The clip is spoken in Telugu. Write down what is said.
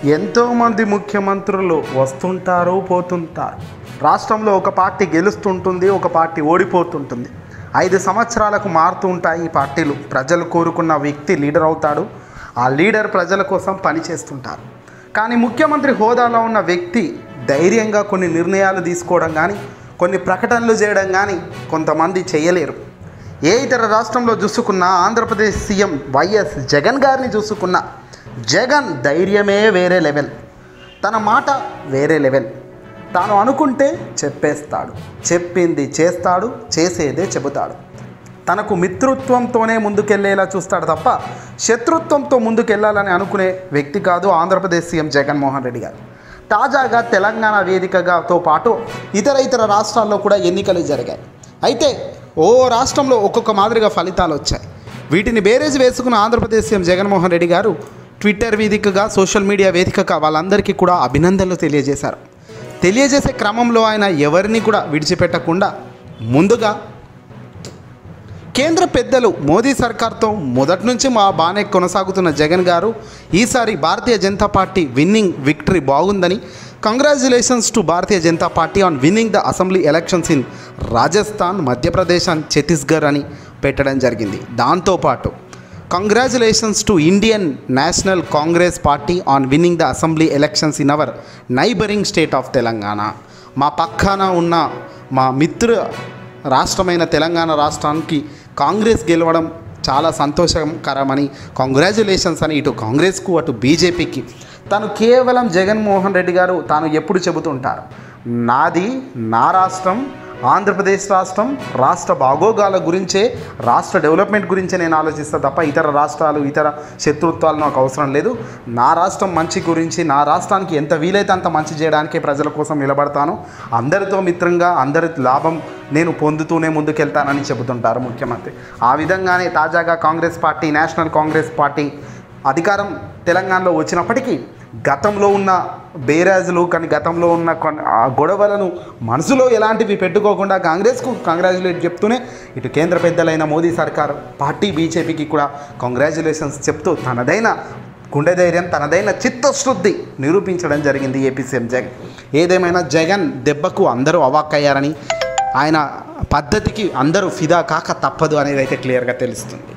ఎంతోమంది ముఖ్యమంత్రులు వస్తుంటారు పోతుంటారు రాష్ట్రంలో ఒక పార్టీ గెలుస్తుంటుంది ఒక పార్టీ ఓడిపోతుంటుంది ఐదు సంవత్సరాలకు మారుతూ ఉంటాయి ఈ పార్టీలు ప్రజలు కోరుకున్న వ్యక్తి లీడర్ అవుతాడు ఆ లీడర్ ప్రజల కోసం పనిచేస్తుంటారు కానీ ముఖ్యమంత్రి హోదాలో ఉన్న వ్యక్తి ధైర్యంగా కొన్ని నిర్ణయాలు తీసుకోవడం కానీ కొన్ని ప్రకటనలు చేయడం కానీ కొంతమంది చేయలేరు ఏ ఇతర రాష్ట్రంలో చూసుకున్నా ఆంధ్రప్రదేశ్ సీఎం వైఎస్ జగన్ గారిని చూసుకున్నా జగన్ ధైర్యమే వేరే లెవెల్ తన మాట వేరే లెవెల్ తాను అనుకుంటే చెప్పేస్తాడు చెప్పింది చేస్తాడు చేసేదే చెబుతాడు తనకు మిత్రుత్వంతోనే ముందుకెళ్లేలా చూస్తాడు తప్ప శత్రుత్వంతో ముందుకెళ్లాలని అనుకునే వ్యక్తి కాదు ఆంధ్రప్రదేశ్ సీఎం జగన్మోహన్ రెడ్డి గారు తాజాగా తెలంగాణ వేదికగాతో పాటు ఇతర ఇతర రాష్ట్రాల్లో కూడా ఎన్నికలు జరిగాయి అయితే ఓ రాష్ట్రంలో ఒక్కొక్క మాదిరిగా ఫలితాలు వచ్చాయి వీటిని బేరేజ్ వేసుకున్న ఆంధ్రప్రదేశ్ సీఎం జగన్మోహన్ రెడ్డి గారు ట్విట్టర్ వేదికగా సోషల్ మీడియా వేదికగా వాళ్ళందరికీ కూడా అభినందనలు తెలియజేశారు తెలియజేసే క్రమంలో ఆయన ఎవరిని కూడా విడిచిపెట్టకుండా ముందుగా కేంద్ర పెద్దలు మోదీ సర్కార్తో మొదటి నుంచి మా బాగానే కొనసాగుతున్న జగన్ గారు ఈసారి Bharatiya Janata party winning victory బాగుందని congratulations to Bharatiya Janata party on winning the assembly elections in Rajasthan Madhya Pradesh and Chhattisgarh అని పెట్టడం జరిగింది దాంతోపాటు congratulations to Indian National Congress party on winning the assembly elections in our neighbouring state of Telangana మా పక్కన ఉన్న మా మిత్ర రాష్ట్రమైన తెలంగాణ రాష్ట్రానికి కాంగ్రెస్ గెలవడం చాలా సంతోషకరమని కంగ్రాచులేషన్స్ అని ఇటు కాంగ్రెస్కు అటు బీజేపీకి తను కేవలం జగన్మోహన్ రెడ్డి గారు తాను ఎప్పుడు చెబుతుంటారు నాది నా రాష్ట్రం ఆంధ్రప్రదేశ్ రాష్ట్రం రాష్ట్ర బాగోగాల గురించే రాష్ట్ర డెవలప్మెంట్ గురించే నేను ఆలోచిస్తా తప్ప ఇతర రాష్ట్రాలు ఇతర శత్రుత్వాలు నాకు అవసరం లేదు నా రాష్ట్రం మంచి గురించి నా రాష్ట్రానికి ఎంత వీలైతే అంత మంచి చేయడానికే ప్రజల కోసం నిలబడతాను అందరితో మిత్రంగా అందరి లాభం నేను పొందుతూనే ముందుకెళ్తానని చెబుతుంటారు ముఖ్యమంత్రి ఆ విధంగానే తాజాగా Congress party National Congress party అధికారం తెలంగాణలో వచ్చినప్పటికీ గతంలో ఉన్న బేరాజులు కానీ గతంలో ఉన్న కొన్ని ఆ గొడవలను మనసులో ఎలాంటివి పెట్టుకోకుండా కాంగ్రెస్కు కంగ్రాచులేట్ చెప్తూనే ఇటు కేంద్ర పెద్దలైన మోదీ సర్కార్ పార్టీ బీజేపీకి కూడా కంగ్రాచులేషన్స్ చెప్తూ తనదైన గుండె ధైర్యం తనదైన చిత్తశుద్ధి నిరూపించడం జరిగింది ఏపీ సీఎం జగన్ ఏదేమైనా జగన్ దెబ్బకు అందరూ అవాక్కయ్యారని ఆయన పద్ధతికి అందరూ ఫిదా కాక తప్పదు అనేది అయితే క్లియర్గా తెలుస్తుంది